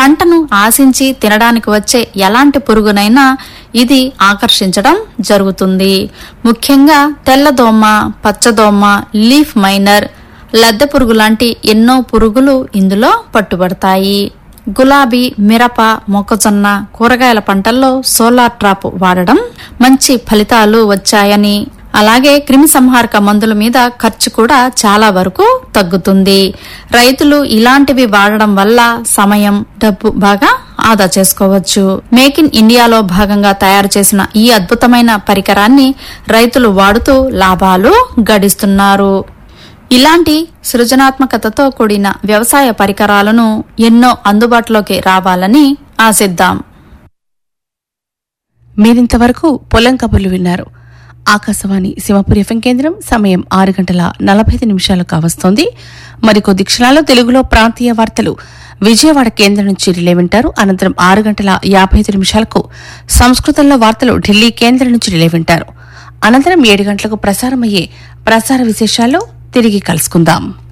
పంటను ఆశించి తినడానికి వచ్చే ఎలాంటి పురుగునైనా ఇది ఆకర్షించడం జరుగుతుంది ముఖ్యంగా తెల్లదోమ పచ్చదోమ లీఫ్ మైనర్ లద్దె పురుగు లాంటి ఎన్నో పురుగులు ఇందులో పట్టుబడతాయి గులాబీ మిరప మొక్కజొన్న కూరగాయల పంటల్లో సోలార్ ట్రాప్ వాడడం మంచి ఫలితాలు వచ్చాయని అలాగే క్రిమి సంహారక మందుల మీద ఖర్చు కూడా చాలా వరకు తగ్గుతుంది రైతులు ఇలాంటివి వాడడం వల్ల సమయం డబ్బు బాగా ఆదా చేసుకోవచ్చు మేక్ ఇన్ ఇండియాలో భాగంగా తయారు చేసిన ఈ అద్భుతమైన పరికరాన్ని రైతులు వాడుతూ లాభాలు గడిస్తున్నారు ఇలాంటి సృజనాత్మకతతో కూడిన వ్యవసాయ పరికరాలను ఎన్నో అందుబాటులోకి రావాలని ఆశిద్దాం మీరింతవరకు పొలం కబుర్లు విన్నారు ఆకాశవాణి సింహపురి ఎఫ్ఎం కేంద్రం సమయం ఆరు గంటల నలభై ఐదు నిమిషాలు కావస్తోంది మరికొద్ది క్షణాల్లో తెలుగులో ప్రాంతీయ వార్తలు విజయవాడ కేంద్రం నుంచి రిలే వింటారు అనంతరం ఆరు గంటల యాభై ఐదు నిమిషాలకు సంస్కృతంలో వార్తలు ఢిల్లీ కేంద్రం నుంచి రిలే వింటారు అనంతరం ఏడు గంటలకు ప్రసారమయ్యే ప్రసార విశేషాల్లో తిరిగి కలుసుకుందాం